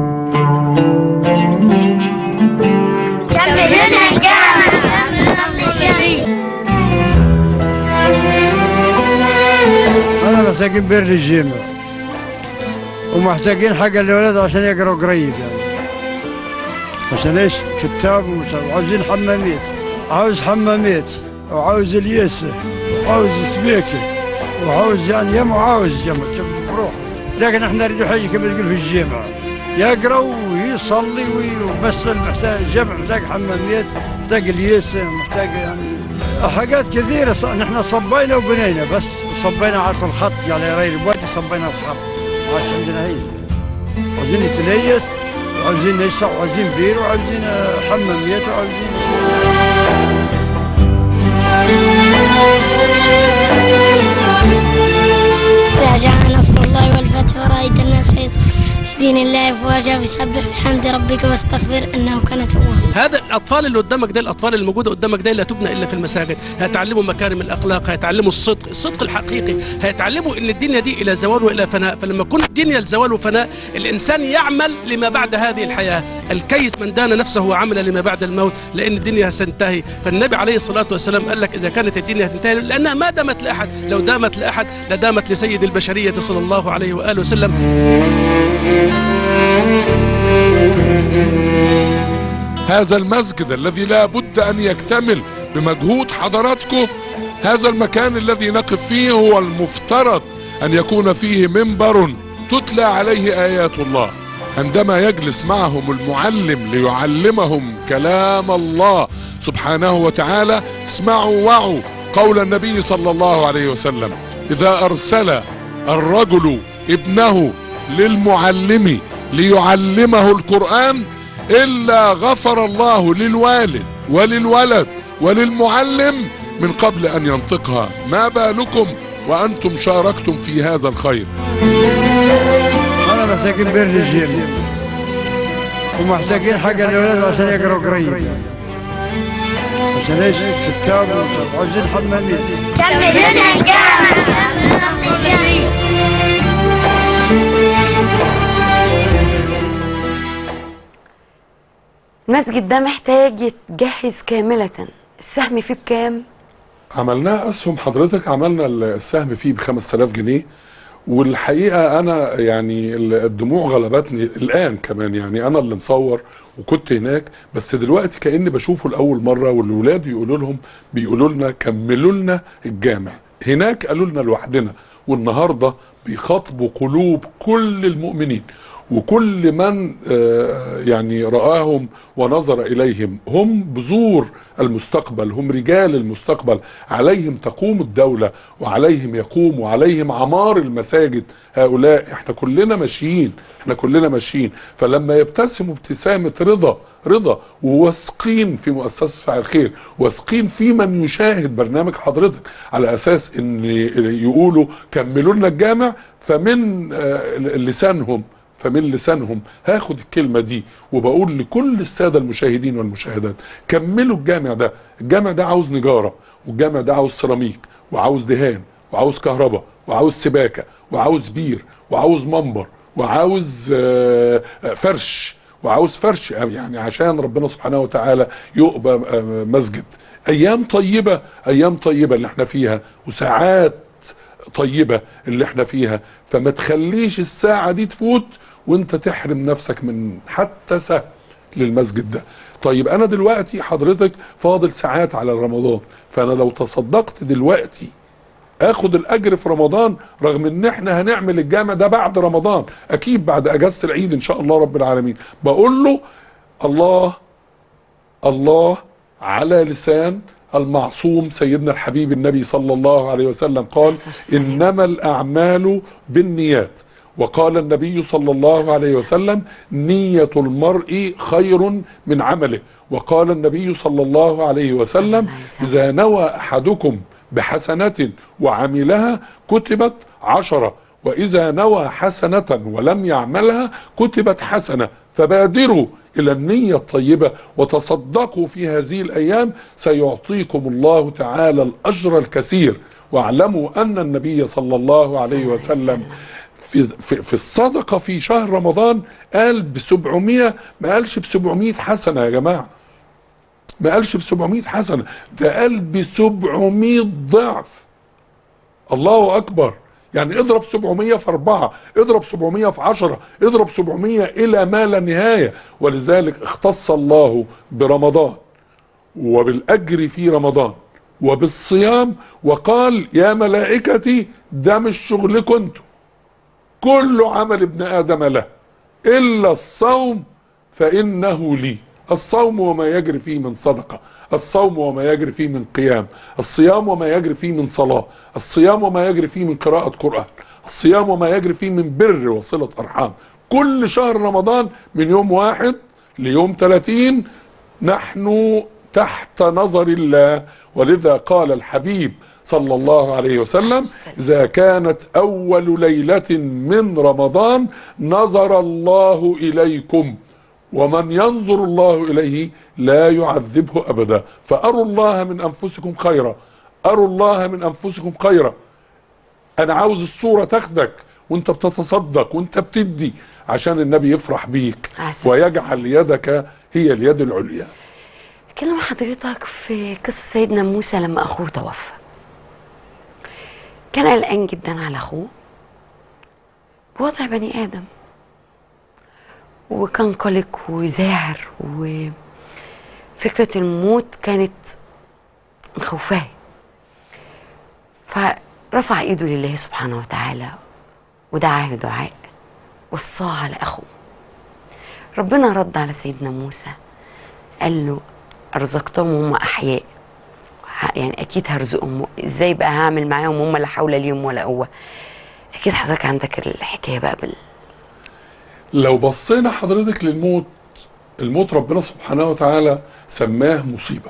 S13: أنا محتاجين بير للجيم ومحتاجين حاجة للولاد عشان يقرأوا قريب يعني عشان ايش؟ كتاب ومش عارف. وعاوزين حماميت عاوز حماميت وعاوز الياسة وعاوز سبيكة وعاوز يعني يم وعاوز يم بروح لكن احنا نريد حاجة كما تقول في الجامعة يقرأ ويصلي وي- وبس محتاج جمع محتاج حماميات محتاج الياسة محتاج يعني حاجات كثيرة ص- نحن صبينا وبنينا بس وصبينا عارف الخط يعني غير الوادي صبينا الخط عاش عندنا هي عاوزين نتليس وعاوزين نشرب وعاوزين بير وعاوزين آه، حماميات وعاوزين
S14: إذا جاء نصر الله والفتح ورأيت الناس يدخلون في دين الله أفواجا فسبح بحمد ربك واستغفر إنه كان توابا
S12: هذا الاطفال اللي قدامك ده الاطفال الموجوده قدامك ده لا تبنى الا في المساجد هيتعلموا مكارم الاخلاق هيتعلموا الصدق الصدق الحقيقي هيتعلموا ان الدنيا دي الى زوال والى فناء فلما تكون الدنيا لزوال وفناء الانسان يعمل لما بعد هذه الحياه الكيس من دان نفسه وعمل لما بعد الموت لان الدنيا ستنتهي فالنبي عليه الصلاه والسلام قال لك اذا كانت الدنيا هتنتهي لانها ما دامت لاحد لو دامت لاحد لدامت لسيد البشريه صلى الله عليه واله وسلم
S2: هذا المسجد الذي لا بد أن يكتمل بمجهود حضراتكم هذا المكان الذي نقف فيه هو المفترض أن يكون فيه منبر تتلى عليه آيات الله عندما يجلس معهم المعلم ليعلمهم كلام الله سبحانه وتعالى اسمعوا وعوا قول النبي صلى الله عليه وسلم إذا أرسل الرجل ابنه للمعلم ليعلمه القرآن إلا غفر الله للوالد وللولد وللمعلم من قبل أن ينطقها ما بالكم وأنتم شاركتم في هذا الخير
S13: أنا محتاجين بير للجيم ومحتاجين حاجة للولاد عشان يقرأوا قريب يعني عشان ايش؟ كتاب ومش عارف. عاوزين حماميات
S1: المسجد ده محتاج يتجهز كامله السهم فيه بكام
S2: عملناه اسهم حضرتك عملنا السهم فيه ب 5000 جنيه والحقيقه انا يعني الدموع غلبتني الان كمان يعني انا اللي مصور وكنت هناك بس دلوقتي كاني بشوفه لاول مره والولاد يقولوا لهم بيقولوا لنا كملوا لنا الجامع هناك قالوا لنا لوحدنا والنهارده بيخاطبوا قلوب كل المؤمنين وكل من آه، يعني رآهم ونظر إليهم هم بذور المستقبل هم رجال المستقبل عليهم تقوم الدولة وعليهم يقوم وعليهم عمار المساجد هؤلاء احنا كلنا ماشيين احنا كلنا ماشيين فلما يبتسموا ابتسامة رضا رضا وواثقين في مؤسسة فاعل خير واثقين في من يشاهد برنامج حضرتك على أساس ان يقولوا كملوا لنا الجامع فمن آه، لسانهم فمن لسانهم هاخد الكلمة دي وبقول لكل السادة المشاهدين والمشاهدات كملوا الجامع ده الجامع ده عاوز نجارة والجامع ده عاوز سيراميك وعاوز دهان وعاوز كهرباء وعاوز سباكة وعاوز بير وعاوز منبر وعاوز آه، آه، فرش وعاوز فرش يعني عشان ربنا سبحانه وتعالى يقبى آه، مسجد ايام طيبة ايام طيبة اللي احنا فيها وساعات طيبة اللي احنا فيها فما تخليش الساعة دي تفوت وانت تحرم نفسك من حتى سهم للمسجد ده طيب انا دلوقتي حضرتك فاضل ساعات على رمضان فانا لو تصدقت دلوقتي اخد الاجر في رمضان رغم ان احنا هنعمل الجامع ده بعد رمضان اكيد بعد اجازة العيد ان شاء الله رب العالمين بقول له الله الله على لسان المعصوم سيدنا الحبيب النبي صلى الله عليه وسلم قال انما الاعمال بالنيات وقال النبي صلى الله عليه وسلم نية المرء خير من عمله وقال النبي صلى الله عليه وسلم إذا نوى أحدكم بحسنة وعملها كتبت عشرة وإذا نوى حسنة ولم يعملها كتبت حسنة فبادروا إلى النية الطيبة وتصدقوا في هذه الأيام سيعطيكم الله تعالى الأجر الكثير واعلموا أن النبي صلى الله عليه وسلم في, في, في الصدقة في شهر رمضان قال ب 700 ما قالش ب 700 حسنة يا جماعة ما قالش ب 700 حسنة ده قال ب 700 ضعف الله أكبر يعني اضرب 700 في 4 اضرب 700 في 10 اضرب 700 إلى ما لا نهاية ولذلك اختص الله برمضان وبالأجر في رمضان وبالصيام وقال يا ملائكتي ده مش شغلكم انتوا كل عمل ابن آدم له إلا الصوم فإنه لي الصوم وما يجري فيه من صدقة الصوم وما يجري فيه من قيام الصيام وما يجري فيه من صلاة الصيام وما يجري فيه من قراءة قرآن الصيام وما يجري فيه من بر وصلة أرحام كل شهر رمضان من يوم واحد ليوم 30 نحن تحت نظر الله ولذا قال الحبيب صلى الله عليه وسلم إذا كانت أول ليلة من رمضان نظر الله إليكم ومن ينظر الله إليه لا يعذبه أبدا فأروا الله من أنفسكم خيرا أروا الله من أنفسكم خيرا أنا عاوز الصورة تاخدك وانت بتتصدق وانت بتدي عشان النبي يفرح بيك ويجعل يدك هي اليد العليا
S1: كلم حضرتك في قصة سيدنا موسى لما أخوه توفى كان قلقان جدا على أخوه بوضع بني آدم وكان قلق وزاعر وفكرة الموت كانت مخوفاه فرفع ايده لله سبحانه وتعالى ودعاه دعاء وصاه على اخوه ربنا رد على سيدنا موسى قال له ارزقتهم وهم احياء يعني اكيد هرزقهم ازاي بقى هعمل معاهم هم لا حول ليهم ولا قوه اكيد حضرتك عندك الحكايه بقى بال
S2: لو بصينا حضرتك للموت الموت ربنا سبحانه وتعالى سماه مصيبة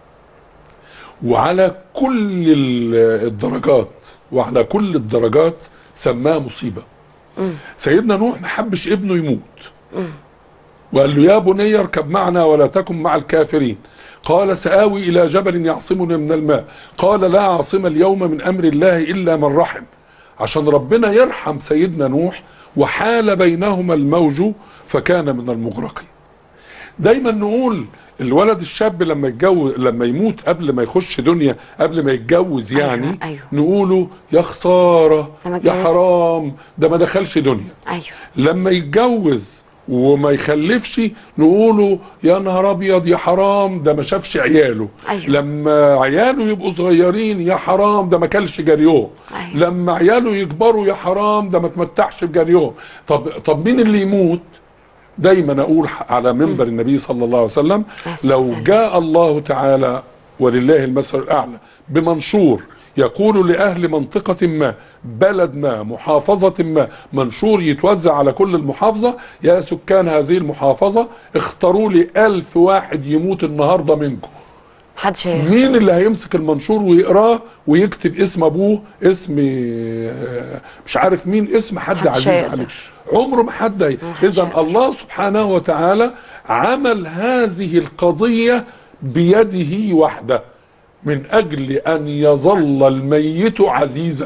S2: وعلى كل الدرجات وعلى كل الدرجات سماه مصيبة سيدنا نوح ما حبش ابنه يموت وقال له يا بني اركب معنا ولا تكن مع الكافرين قال سآوي إلى جبل يعصمني من الماء قال لا عاصم اليوم من أمر الله إلا من رحم عشان ربنا يرحم سيدنا نوح وحال بينهما الموج فكان من المغرقين دايما نقول الولد الشاب لما يتجوز لما يموت قبل ما يخش دنيا قبل ما يتجوز يعني
S1: أيوة أيوة.
S2: نقوله يا خساره
S1: ده ما
S2: يا
S1: اتجوزش.
S2: حرام ده ما دخلش دنيا
S1: ايوه
S2: لما يتجوز وما يخلفش نقوله يا نهار ابيض يا حرام ده ما شافش عياله
S1: أيوة.
S2: لما عياله يبقوا صغيرين يا حرام ده ما كلش جريوه
S1: أيوة.
S2: لما عياله يكبروا يا حرام ده ما تمتعش بجريوه طب طب مين اللي يموت دايما اقول على منبر النبي صلى الله عليه وسلم لو جاء الله تعالى ولله المثل الاعلى بمنشور يقول لاهل منطقه ما بلد ما محافظه ما منشور يتوزع على كل المحافظه يا سكان هذه المحافظه اختاروا لي ألف واحد يموت النهارده منكم
S1: محدش
S2: مين اللي هيمسك المنشور ويقراه ويكتب اسم ابوه اسم آه، مش عارف مين اسم حد
S1: محدش
S2: عزيز
S1: هيقدر.
S2: عليه عمره ما حد هي- اذا الله سبحانه وتعالى عمل هذه القضيه بيده وحده من اجل ان يظل الميت عزيزا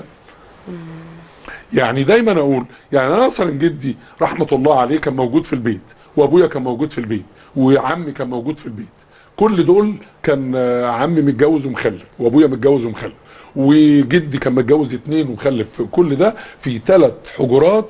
S2: يعني دايما اقول يعني انا مثلا جدي رحمه الله عليه كان موجود في البيت وابويا كان موجود في البيت وعمي كان موجود في البيت كل دول كان آه، عمي متجوز ومخلف وابويا متجوز ومخلف وجدي كان متجوز اتنين ومخلف كل ده في ثلاث حجرات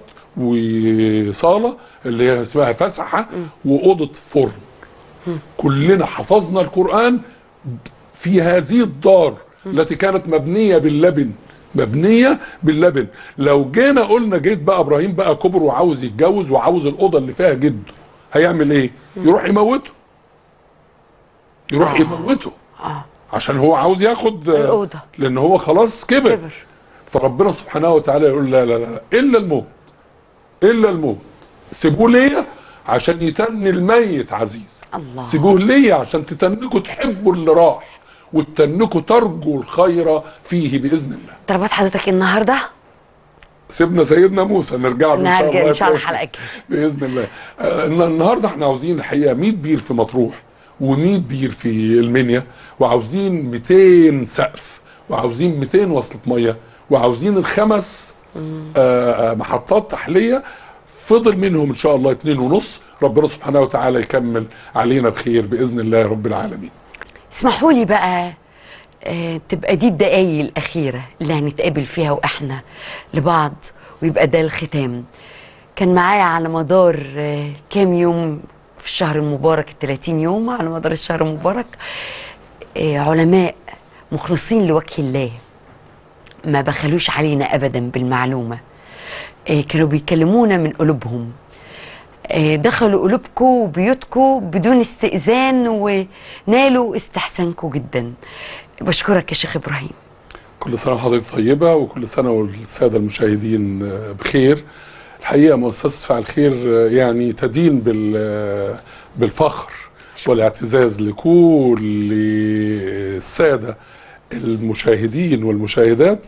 S2: وصاله اللي هي اسمها فسحه واوضه فرن كلنا حفظنا القران في هذه الدار التي كانت مبنيه باللبن مبنيه باللبن لو جينا قلنا جيت بقى ابراهيم بقى كبر وعاوز يتجوز وعاوز الاوضه اللي فيها جده هيعمل ايه يروح يموته يروح يموته عشان هو عاوز ياخد آه،
S1: الأوضة.
S2: لان هو خلاص كبر, كبر. فربنا سبحانه وتعالى يقول لا لا لا الا الموت الا الموت سيبوه ليا عشان يتني الميت عزيز
S1: الله
S2: سيبوه ليا عشان تتنكوا تحبوا اللي راح وتتنكوا ترجوا الخير فيه باذن الله
S1: طلبات حضرتك إيه النهارده
S2: سيبنا سيدنا موسى نرجع له ان شاء
S1: نرجع
S2: الله
S1: ان شاء الله
S2: تاني.
S1: حلقه كده
S2: باذن الله آه، الن- النهارده احنا عاوزين الحقيقه 100 بير في مطروح و100 بير في المنيا وعاوزين 200 سقف وعاوزين 200 وصله ميه وعاوزين الخمس آه، آه، محطات تحليه فضل منهم ان شاء الله اتنين ونص ربنا سبحانه وتعالى يكمل علينا بخير باذن الله رب العالمين
S1: اسمحوا لي بقى آه، تبقى دي الدقايق الأخيرة اللي هنتقابل فيها وإحنا لبعض ويبقى ده الختام كان معايا على مدار آه، كام يوم في الشهر المبارك ال 30 يوم على مدار الشهر المبارك آه، علماء مخلصين لوجه الله ما بخلوش علينا أبدا بالمعلومة آه، كانوا بيكلمونا من قلوبهم آه، دخلوا قلوبكم وبيوتكم بدون استئذان ونالوا استحسانكم جدا بشكرك يا شيخ ابراهيم
S2: كل سنه وحضرتك طيبه وكل سنه والساده المشاهدين آه، بخير الحقيقه مؤسسه فعل خير آه، يعني تدين بال آه، بالفخر والاعتزاز لكل الساده المشاهدين والمشاهدات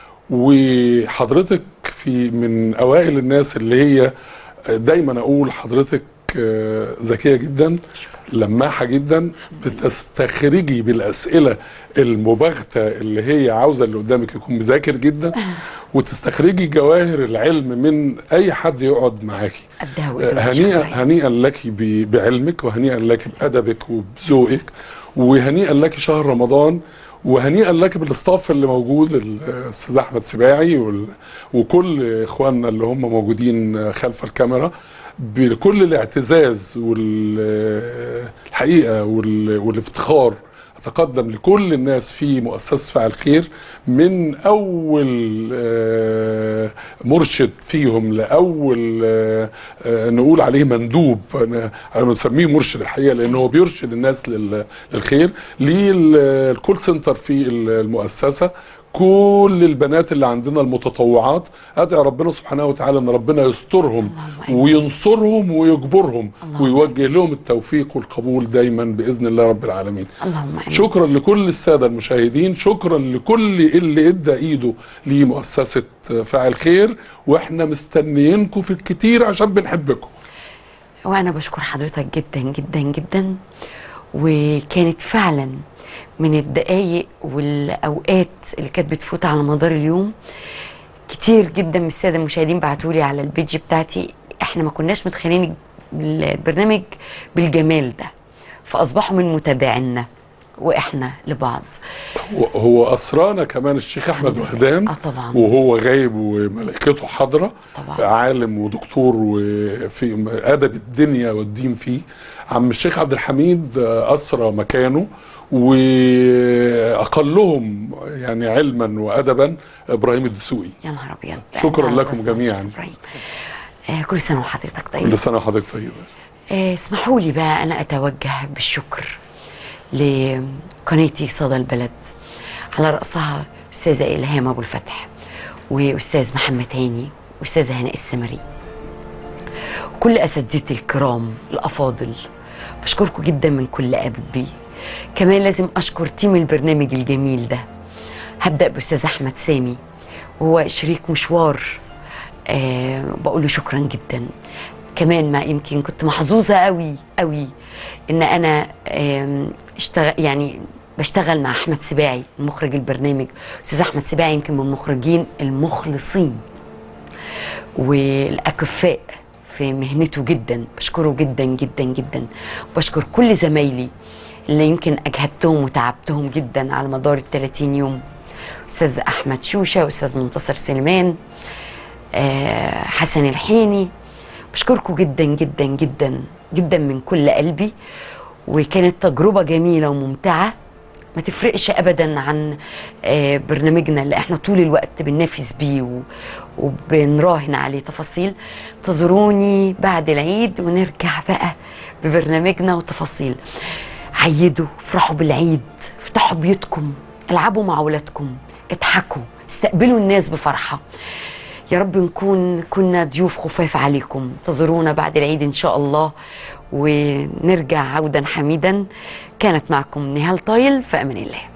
S2: وحضرتك في من اوائل الناس اللي هي دايما اقول حضرتك آه، ذكيه جدا لماحه جدا بتستخرجي بالاسئله المباغته اللي هي عاوزه اللي قدامك يكون مذاكر جدا وتستخرجي جواهر العلم من اي حد يقعد معاكي
S1: قدها
S2: آه،
S1: وقدها
S2: هنيئا هنيئا لك ب- بعلمك وهنيئا لك بادبك وبذوقك وهنيئا لك شهر رمضان وهنيئا لك بالاستاف اللي موجود الاستاذ احمد سباعي وال- وكل اخواننا اللي هم موجودين خلف الكاميرا بكل الاعتزاز والحقيقه والافتخار اتقدم لكل الناس في مؤسسه فعل خير من اول آه، مرشد فيهم لاول آه، آه، نقول عليه مندوب انا أنا بنسميه مرشد الحقيقه لان هو بيرشد الناس لل- للخير للكول سنتر في المؤسسه كل البنات اللي عندنا المتطوعات ادعي ربنا سبحانه وتعالى ان ربنا يسترهم وينصرهم ويجبرهم ويوجه لهم التوفيق والقبول دايما باذن الله رب العالمين
S1: اللهم امين
S2: شكرا لكل الساده المشاهدين شكرا لكل اللي ادى ايده لمؤسسه فاعل خير واحنا مستنيينكم في الكتير عشان بنحبكم
S1: وانا بشكر حضرتك جدا جدا جدا وكانت فعلا من الدقايق والاوقات اللي كانت بتفوت على مدار اليوم كتير جدا من الساده المشاهدين بعتوا لي على البيج بتاعتي احنا ما كناش متخيلين البرنامج بالجمال ده فاصبحوا من متابعينا واحنا لبعض
S2: هو- هو اسرانا كمان الشيخ احمد وهدان
S1: اه طبعا
S2: وهو غايب وملائكته حاضره طبعا. عالم ودكتور وفي ادب الدنيا والدين فيه عم الشيخ عبد الحميد اسرى مكانه واقلهم يعني علما وادبا ابراهيم الدسوقي
S1: يا نهار ابيض
S2: شكرا
S1: أهلا
S2: لكم
S1: وسهلا
S2: جميعا
S1: آه كل سنه وحضرتك طيب
S2: كل سنه وحضرتك طيبه
S1: آه، اسمحوا لي بقى انا اتوجه بالشكر لقناتي صدى البلد على راسها استاذه الهام ابو الفتح واستاذ محمد هاني واستاذه هناء السمري وكل اساتذتي الكرام الافاضل بشكركم جدا من كل قلبي كمان لازم اشكر تيم البرنامج الجميل ده هبدا باستاذ احمد سامي وهو شريك مشوار آه بقول له شكرا جدا كمان ما يمكن كنت محظوظه قوي قوي ان انا آم، اشتغل يعني بشتغل مع احمد سباعي مخرج البرنامج استاذ احمد سباعي يمكن من المخرجين المخلصين والاكفاء في مهنته جدا بشكره جدا جدا جدا بشكر كل زمايلي اللي يمكن اجهدتهم وتعبتهم جدا على مدار ال 30 يوم استاذ احمد شوشه واستاذ منتصر سليمان آه، حسن الحيني بشكركم جدا جدا جدا جدا من كل قلبي وكانت تجربه جميله وممتعه ما تفرقش ابدا عن آه، برنامجنا اللي احنا طول الوقت بننافس بيه و- وبنراهن عليه تفاصيل انتظروني بعد العيد ونرجع بقى ببرنامجنا وتفاصيل عيدوا افرحوا بالعيد افتحوا بيوتكم العبوا مع اولادكم اضحكوا استقبلوا الناس بفرحه يا رب نكون كنا ضيوف خفاف عليكم انتظرونا بعد العيد ان شاء الله ونرجع عودا حميدا كانت معكم نهال طايل في امان الله